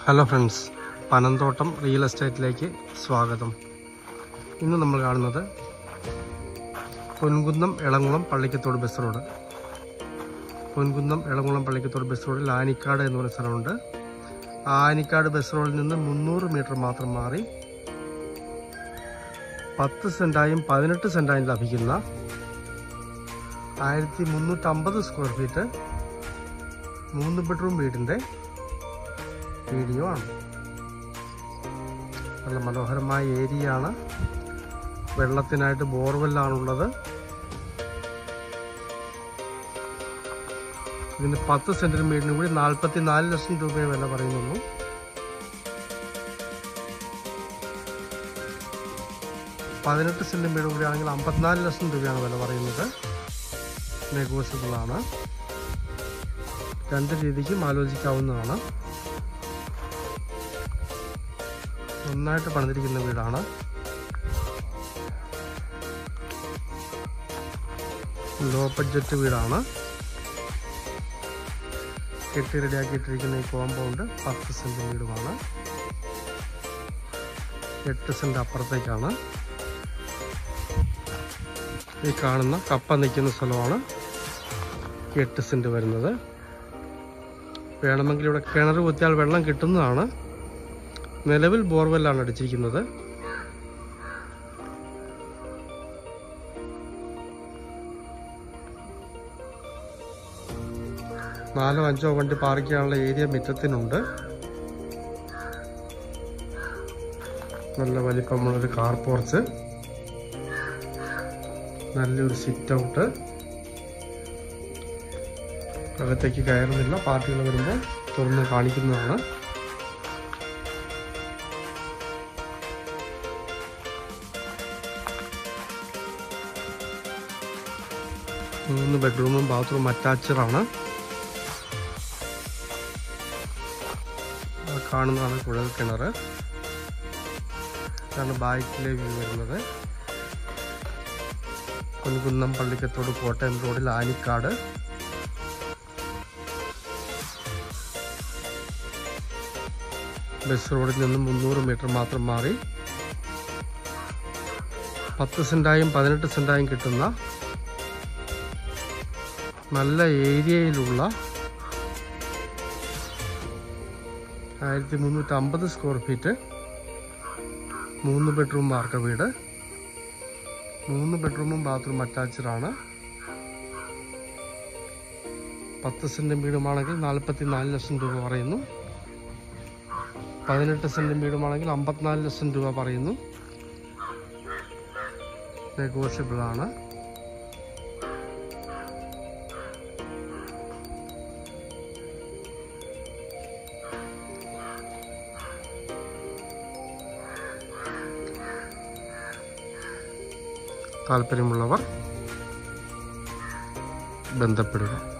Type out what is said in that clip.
hello friends Panamthottam real എസ്റ്റേറ്റിലേക്ക് സ്വാഗതം ഇന്ന് നമ്മൾ കാണുന്നത് Ponkunnam Elamkulam Pallikkathodu bus road Ponkunnam Elamkulam Pallikkathodu bus റോഡിൽ ആനിക്കാട് എന്ന് പറയുന്ന സ്ഥലമുണ്ട് ആ ആനിക്കാട് ബസ് റോഡിൽ നിന്ന് മുന്നൂറ് മീറ്റർ മാത്രം മാറി പത്ത് സെൻറ്റായും പതിനെട്ട് സെൻറ്റായും ലഭിക്കുന്ന ആയിരത്തി മുന്നൂറ്റമ്പത് സ്ക്വയർ ഫീറ്റ് മൂന്ന് ബെഡ്റൂം വീടിൻ്റെ വീഡിയോ ആണ് നല്ല മനോഹരമായ ഏരിയ ആണ് വെള്ളത്തിനായിട്ട് ബോർവെല്ലാണുള്ളത് ഇതിന് പത്ത് സെന്റിന് വീടിന് കൂടി നാൽപ്പത്തി നാല് ലക്ഷം രൂപയെ വില പറയുന്നുള്ളൂ പതിനെട്ട് സെന്റ് വീട് കൂടി ആണെങ്കിൽ അമ്പത്തിനാല് ലക്ഷം രൂപയാണ് വില പറയുന്നത് നെഗോഷ്യബിൾ ആണ് രണ്ട് രീതിക്കും ആലോചിക്കാവുന്നതാണ് നന്നായിട്ട് പണിതിരിക്കുന്ന വീടാണ് ലോ ബഡ്ജറ്റ് വീടാണ് കെട്ടി റെഡിയാക്കിയിട്ടിരിക്കുന്ന ഈ കോമ്പൗണ്ട് പത്ത് സെന്റ് വീടുമാണ് എട്ട് സെന്റ് അപ്പുറത്തേക്കാണ് ഈ കാണുന്ന കപ്പ നിൽക്കുന്ന സ്ഥലമാണ് എട്ട് സെന്റ് വരുന്നത് വേണമെങ്കിൽ ഇവിടെ കിണർ കുത്തിയാൽ വെള്ളം കിട്ടുന്നതാണ് നിലവിൽ ബോർവെല്ലാണ് അടിച്ചിരിക്കുന്നത് നാലോ അഞ്ചോ വണ്ടി പാർക്ക് ചെയ്യാനുള്ള ഏരിയ മുറ്റത്തിനുണ്ട് നല്ല വലിപ്പമുള്ളൊരു കാർ പോർച്ച് നല്ലൊരു സിറ്റ് ഔട്ട് അകത്തേക്ക് കയറുന്നില്ല പാർട്ടികൾ വരുമ്പോൾ തുറന്ന് കാണിക്കുന്നതാണ് മൂന്ന് ബെഡ്റൂമും ബാത്റൂം അറ്റാച്ചഡാണ് കാണുന്നതാണ് കുഴൽ കിണർ ഇതാണ് ബാക്കിലെ വ്യൂ വരുന്നത് പൊൻകുന്നം പള്ളിക്കത്തോട് കോട്ടയം റോഡിൽ ആനിക്കാട് ബസ് റോഡിൽ നിന്നും മുന്നൂറ് മീറ്റർ മാത്രം മാറി പത്ത് സെൻറ്റായും പതിനെട്ട് സെൻറ്റായും കിട്ടുന്ന നല്ല ഏരിയയിലുള്ള ആയിരത്തി മുന്നൂറ്റി അമ്പത് സ്ക്വയർ ഫീറ്റ് മൂന്ന് ബെഡ്റൂം വാർക്ക വീട് മൂന്ന് ബെഡ്റൂമും ബാത്റൂം അറ്റാച്ച്ഡ് ആണ് പത്ത് സെൻറ്റും വീടുമാണെങ്കിൽ നാൽപ്പത്തി നാല് ലക്ഷം രൂപ പറയുന്നു പതിനെട്ട് സെൻറ്റും വീടുമാണെങ്കിൽ അമ്പത്തിനാല് ലക്ഷം രൂപ പറയുന്നു നെഗോഷ്യബിൾ ആണ് താല്പര്യമുള്ളവർ ബന്ധപ്പെടുക